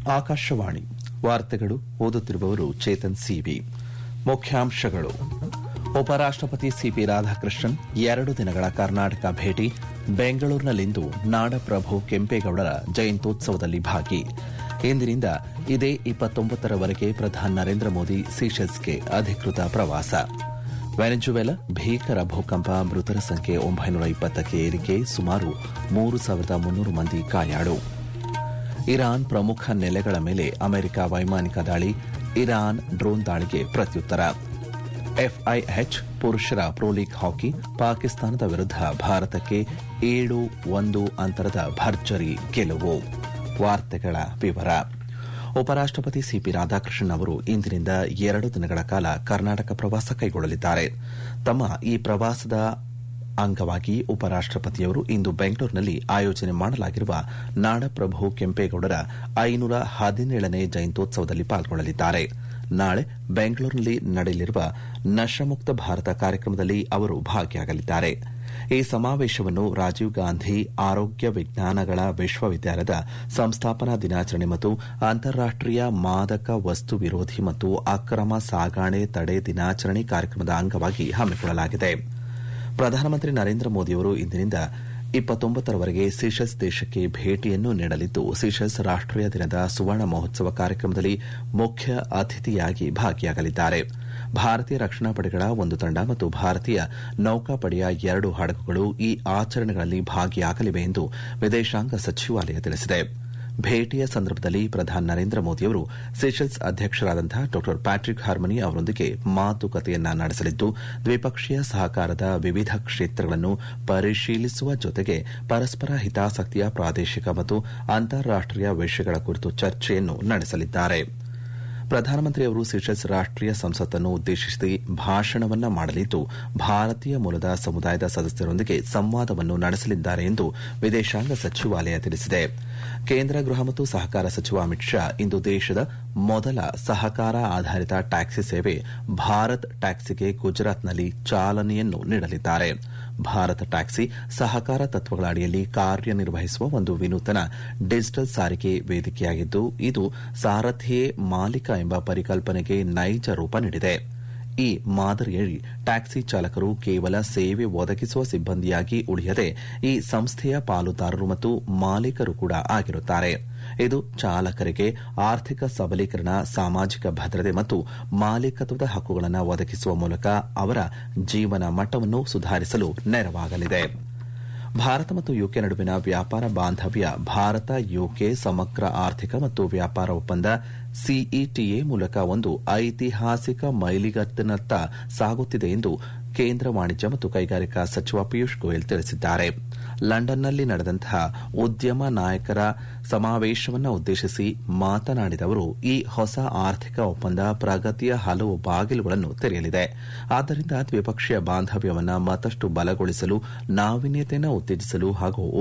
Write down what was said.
ಆಕಾಶವಾಣಿ ವಾರ್ತೆಗಳು ಓದುತ್ತಿರುವವರು ಚೇತನ್ ಸಿವಿ ಮುಖ್ಯಾಂಶಗಳು ಉಪರಾಷ್ಟಪತಿ ಸಿಪಿ ರಾಧಾಕೃಷ್ಣನ್ ಎರಡು ದಿನಗಳ ಕರ್ನಾಟಕ ಭೇಟಿ ಬೆಂಗಳೂರಿನಲ್ಲಿಂದು ನಾಡಪ್ರಭು ಕೆಂಪೇಗೌಡರ ಜಯಂತ್ಯೋತ್ಸವದಲ್ಲಿ ಭಾಗಿ ಇಂದಿನಿಂದ ಇದೇ ಇಪ್ಪತ್ತೊಂಬತ್ತರವರೆಗೆ ಪ್ರಧಾನಿ ನರೇಂದ್ರ ಮೋದಿ ಸೀಶೆಲ್ಸ್ಗೆ ಅಧಿಕೃತ ಪ್ರವಾಸ ವೆನೆಜುವೆಲಾ ಭೀಕರ ಭೂಕಂಪ ಮೃತರ ಸಂಖ್ಯೆ ಒಂಬೈನೂರ ಇಪ್ಪತ್ತಕ್ಕೆ ಏರಿಕೆ ಸುಮಾರು ಮೂರು ಸಾವಿರದ ಮುನ್ನೂರು ಮಂದಿ ಗಾಯಾಳು ಇರಾನ್ ಪ್ರಮುಖ ನೆಲೆಗಳ ಮೇಲೆ ಅಮೆರಿಕ ವೈಮಾನಿಕ ದಾಳಿ ಇರಾನ್ ಡ್ರೋನ್ ದಾಳಿಗೆ ಪ್ರತ್ಯುತ್ತರ ಎಫ್ಐಎಚ್ ಪುರುಷರ ಪ್ರೊ ಲೀಗ್ ಹಾಕಿ ಪಾಕಿಸ್ತಾನದ ವಿರುದ್ಧ ಭಾರತಕ್ಕೆ ಏಳು ಒಂದು ಅಂತರದ ಭರ್ಜರಿ ಗೆಲುವು ವಾರ್ತೆಗಳ ವಿವರ ಉಪರಾಷ್ಟಪತಿ ಸಿಪಿ ರಾಧಾಕೃಷ್ಣನ್ ಅವರು ಇಂದಿನಿಂದ ಎರಡು ದಿನಗಳ ಕಾಲ ಕರ್ನಾಟಕ ಪ್ರವಾಸ ಕೈಗೊಳ್ಳಲಿದ್ದಾರೆ ತಮ್ಮ ಈ ಪ್ರವಾಸದ ಅಂಗವಾಗಿ ಉಪರಾಷ್ಟಪತಿಯವರು ಇಂದು ಬೆಂಗಳೂರಿನಲ್ಲಿ ಆಯೋಜನೆ ಮಾಡಲಾಗಿರುವ ನಾಡಪ್ರಭು ಕೆಂಪೇಗೌಡರ ಐನೂರ ಹದಿನೇಳನೇ ಜಯಂತ್ಯೋತ್ಸವದಲ್ಲಿ ಪಾಲ್ಗೊಳ್ಳಲಿದ್ದಾರೆ ನಾಳೆ ಬೆಂಗಳೂರಿನಲ್ಲಿ ನಡೆಯಲಿರುವ ನಶಮುಕ್ತ ಭಾರತ ಕಾರ್ಯಕ್ರಮದಲ್ಲಿ ಅವರು ಭಾಗಿಯಾಗಲಿದ್ದಾರೆ ಈ ಸಮಾವೇಶವನ್ನು ರಾಜೀವ್ ಗಾಂಧಿ ಆರೋಗ್ಯ ವಿಜ್ಞಾನಗಳ ವಿಶ್ವವಿದ್ಯಾಲಯದ ಸಂಸ್ಥಾಪನಾ ದಿನಾಚರಣೆ ಮತ್ತು ಅಂತಾರಾಷ್ಟೀಯ ಮಾದಕ ವಸ್ತು ವಿರೋಧಿ ಮತ್ತು ಅಕ್ರಮ ಸಾಗಾಣೆ ತಡೆ ದಿನಾಚರಣೆ ಕಾರ್ಯಕ್ರಮದ ಅಂಗವಾಗಿ ಹಮ್ಮಿಕೊಳ್ಳಲಾಗಿದೆ ಪ್ರಧಾನಮಂತ್ರಿ ನರೇಂದ್ರ ಮೋದಿಯವರು ಇಂದಿನಿಂದ ಇಪ್ಪತ್ತೊಂಬತ್ತರವರೆಗೆ ಸೀಶೆಲ್ಸ್ ದೇಶಕ್ಕೆ ಭೇಟಿಯನ್ನು ನೀಡಲಿದ್ದು ಸೀಶೆಲ್ಸ್ ರಾಷ್ಟೀಯ ದಿನದ ಸುವರ್ಣ ಮಹೋತ್ಸವ ಕಾರ್ಯಕ್ರಮದಲ್ಲಿ ಮುಖ್ಯ ಅತಿಥಿಯಾಗಿ ಭಾಗಿಯಾಗಲಿದ್ದಾರೆ ಭಾರತೀಯ ರಕ್ಷಣಾ ಪಡೆಗಳ ಒಂದು ತಂಡ ಮತ್ತು ಭಾರತೀಯ ನೌಕಾಪಡೆಯ ಎರಡು ಹಡಗುಗಳು ಈ ಆಚರಣೆಗಳಲ್ಲಿ ಭಾಗಿಯಾಗಲಿವೆ ಎಂದು ವಿದೇಶಾಂಗ ಸಚಿವಾಲಯ ತಿಳಿಸಿದೆ ಭೇಟಿಯ ಸಂದರ್ಭದಲ್ಲಿ ಪ್ರಧಾನಿ ನರೇಂದ್ರ ಮೋದಿಯವರು ಸೀಶೆಲ್ಸ್ ಅಧ್ಯಕ್ಷರಾದಂತಹ ಡಾ ಪ್ಯಾಟ್ರಿಕ್ ಹಾರ್ಮನಿ ಅವರೊಂದಿಗೆ ಮಾತುಕತೆಯನ್ನ ನಡೆಸಲಿದ್ದು ದ್ವಿಪಕ್ಷೀಯ ಸಹಕಾರದ ವಿವಿಧ ಕ್ಷೇತ್ರಗಳನ್ನು ಪರಿಶೀಲಿಸುವ ಜೊತೆಗೆ ಪರಸ್ಪರ ಹಿತಾಸಕ್ತಿಯ ಪ್ರಾದೇಶಿಕ ಮತ್ತು ಅಂತಾರಾಷ್ಟೀಯ ವಿಷಯಗಳ ಕುರಿತು ಚರ್ಚೆಯನ್ನು ನಡೆಸಲಿದ್ದಾರೆ ಪ್ರಧಾನಮಂತ್ರಿಯವರು ಸೀಶೆಲ್ಸ್ ರಾಷ್ಟೀಯ ಸಂಸತ್ತನ್ನು ಉದ್ದೇಶಿಸಿ ಭಾಷಣವನ್ನ ಮಾಡಲಿದ್ದು ಭಾರತೀಯ ಮೂಲದ ಸಮುದಾಯದ ಸದಸ್ಯರೊಂದಿಗೆ ಸಂವಾದವನ್ನು ನಡೆಸಲಿದ್ದಾರೆ ಎಂದು ವಿದೇಶಾಂಗ ಸಚಿವಾಲಯ ತಿಳಿಸಿದೆ ಕೇಂದ್ರ ಗೃಹ ಮತ್ತು ಸಹಕಾರ ಸಚಿವ ಅಮಿತ್ ಶಾ ಇಂದು ದೇಶದ ಮೊದಲ ಸಹಕಾರ ಆಧಾರಿತ ಟ್ಯಾಕ್ಸಿ ಸೇವೆ ಭಾರತ್ ಟ್ಯಾಕ್ಸಿಗೆ ಗುಜರಾತ್ನಲ್ಲಿ ಚಾಲನೆಯನ್ನು ನೀಡಲಿದ್ದಾರೆ ಭಾರತ ಟ್ಯಾಕ್ಸಿ ಸಹಕಾರ ತತ್ವಗಳ ಅಡಿಯಲ್ಲಿ ಕಾರ್ಯನಿರ್ವಹಿಸುವ ಒಂದು ವಿನೂತನ ಡಿಜಿಟಲ್ ಸಾರಿಗೆ ವೇದಿಕೆಯಾಗಿದ್ದು ಇದು ಸಾರಥಿಯೇ ಮಾಲೀಕ ಎಂಬ ಪರಿಕಲ್ಪನೆಗೆ ನೈಜ ರೂಪ ನೀಡಿದೆ ಈ ಮಾದರಿಯಲ್ಲಿ ಟ್ಯಾಕ್ಸಿ ಚಾಲಕರು ಕೇವಲ ಸೇವೆ ಒದಗಿಸುವ ಸಿಬ್ಬಂದಿಯಾಗಿ ಉಳಿಯದೆ ಈ ಸಂಸ್ಥೆಯ ಪಾಲುದಾರರು ಮತ್ತು ಮಾಲೀಕರು ಕೂಡ ಆಗಿರುತ್ತಾರೆ ಇದು ಚಾಲಕರಿಗೆ ಆರ್ಥಿಕ ಸಬಲೀಕರಣ ಸಾಮಾಜಿಕ ಭದ್ರತೆ ಮತ್ತು ಮಾಲೀಕತ್ವದ ಹಕ್ಕುಗಳನ್ನು ಒದಗಿಸುವ ಮೂಲಕ ಅವರ ಜೀವನ ಮಟ್ಟವನ್ನು ಸುಧಾರಿಸಲು ನೆರವಾಗಲಿದೆ ಭಾರತ ಮತ್ತು ಯುಕೆ ನಡುವಿನ ವ್ಯಾಪಾರ ಬಾಂಧವ್ಯ ಭಾರತ ಯುಕೆ ಸಮಗ್ರ ಆರ್ಥಿಕ ಮತ್ತು ವ್ಯಾಪಾರ ಒಪ್ಪಂದ ಸಿಇಟಿಎ ಮೂಲಕ ಒಂದು ಐತಿಹಾಸಿಕ ಮೈಲಿಗತ್ತಿನತ್ತ ಸಾಗುತ್ತಿದೆ ಎಂದು ಕೇಂದ್ರ ವಾಣಿಜ್ಯ ಮತ್ತು ಕೈಗಾರಿಕಾ ಸಚಿವ ಪಿಯೂಷ್ ಗೋಯಲ್ ತಿಳಿಸಿದ್ದಾರೆ ಲಂಡನ್ನಲ್ಲಿ ನಡೆದಂತಹ ಉದ್ಯಮ ನಾಯಕರ ಸಮಾವೇಶವನ್ನು ಉದ್ದೇಶಿಸಿ ಮಾತನಾಡಿದ ಅವರು ಈ ಹೊಸ ಆರ್ಥಿಕ ಒಪ್ಪಂದ ಪ್ರಗತಿಯ ಹಲವು ಬಾಗಿಲುಗಳನ್ನು ತೆರೆಯಲಿದೆ ಆದ್ದರಿಂದ ದ್ವಿಪಕ್ಷೀಯ ಬಾಂಧವ್ಯವನ್ನು ಮತ್ತಷ್ಟು ಬಲಗೊಳಿಸಲು ನಾವೀನ್ಯತೆಯನ್ನು ಉತ್ತೇಜಿಸಲು ಹಾಗೂ